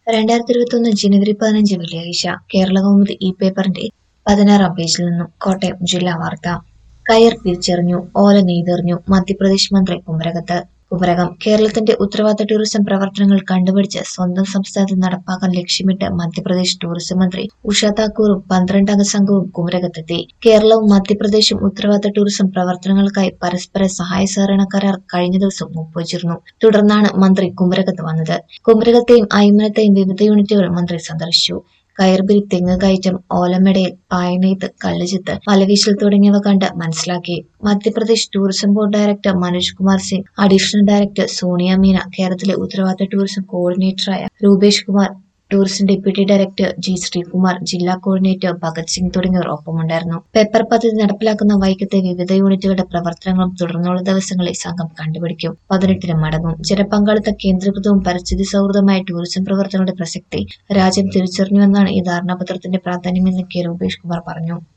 രണ്ടായിരത്തി ഇരുപത്തൊന്ന് ജനുവരി പതിനഞ്ച് വെള്ളിയാഴ്ച കേരളകൗമുദി ഈ പേപ്പറിന്റെ പതിനാറാം പേജിൽ നിന്നും കോട്ടയം ജില്ലാ വാർത്ത കയർ തിരിച്ചറിഞ്ഞു ഓല നെയ്തെറിഞ്ഞു മധ്യപ്രദേശ് മന്ത്രി കുമരകത്ത് കുമരകം കേരളത്തിന്റെ ഉത്തരവാദിത്ത ടൂറിസം പ്രവർത്തനങ്ങൾ കണ്ടുപിടിച്ച് സ്വന്തം സംസ്ഥാനത്ത് നടപ്പാക്കാൻ ലക്ഷ്യമിട്ട് മധ്യപ്രദേശ് ടൂറിസം മന്ത്രി ഉഷ താക്കൂറും പന്ത്രണ്ടംഗ സംഘവും കുമരകത്തെത്തി കേരളവും മധ്യപ്രദേശും ഉത്തരവാദിത്ത ടൂറിസം പ്രവർത്തനങ്ങൾക്കായി പരസ്പര സഹായ സഹകരണ കരാർ കഴിഞ്ഞ ദിവസം ഒപ്പുവച്ചിരുന്നു തുടർന്നാണ് മന്ത്രി കുമരകത്ത് വന്നത് കുമരകത്തെയും അയ്മനത്തെയും വിവിധ യൂണിറ്റുകൾ മന്ത്രി സന്ദർശിച്ചു കയർപിരി തെങ്ങ് കയറ്റം ഓലമെടയിൽ പായനെയ്ത്ത് കല്ലുചിത്ത് മലവീശൽ തുടങ്ങിയവ കണ്ട് മനസ്സിലാക്കി Madhya Pradesh tourism board director Manoj Kumar Singh additional director Sonia Meena കേരളത്തിലെ ഉത്തരവാദിത്ത ടൂറിസം കോർഡിനേറ്ററായ Rupesh Kumar tourism deputy director G Sreekumar ജില്ലാ കോർഡിനേറ്റർ ഭഗത് സിംഗ് തുടങ്ങിയവർ ഒപ്പമുണ്ടായിരുന്നു പെപ്പർ പദ്ധതി നടപ്പിലാക്കുന്ന വൈക്കത്തെ വിവിധ യൂണിറ്റുകളുടെ പ്രവർത്തനങ്ങളും തുടർന്നുള്ള ദിവസങ്ങളിൽ സംഘം കണ്ടുപിടിക്കും പതിനെട്ടിന് മടങ്ങും ജനപങ്കാളിത്ത കേന്ദ്രീകൃതവും പരിസ്ഥിതി സൗഹൃദമായ ടൂറിസം പ്രവർത്തനങ്ങളുടെ പ്രസക്തി രാജ്യം തിരിച്ചറിഞ്ഞുവെന്നാണ് ഈ ധാരണാപത്രത്തിന്റെ പ്രാധാന്യമെന്ന് കെ രൂപേഷ് കുമാർ പറഞ്ഞു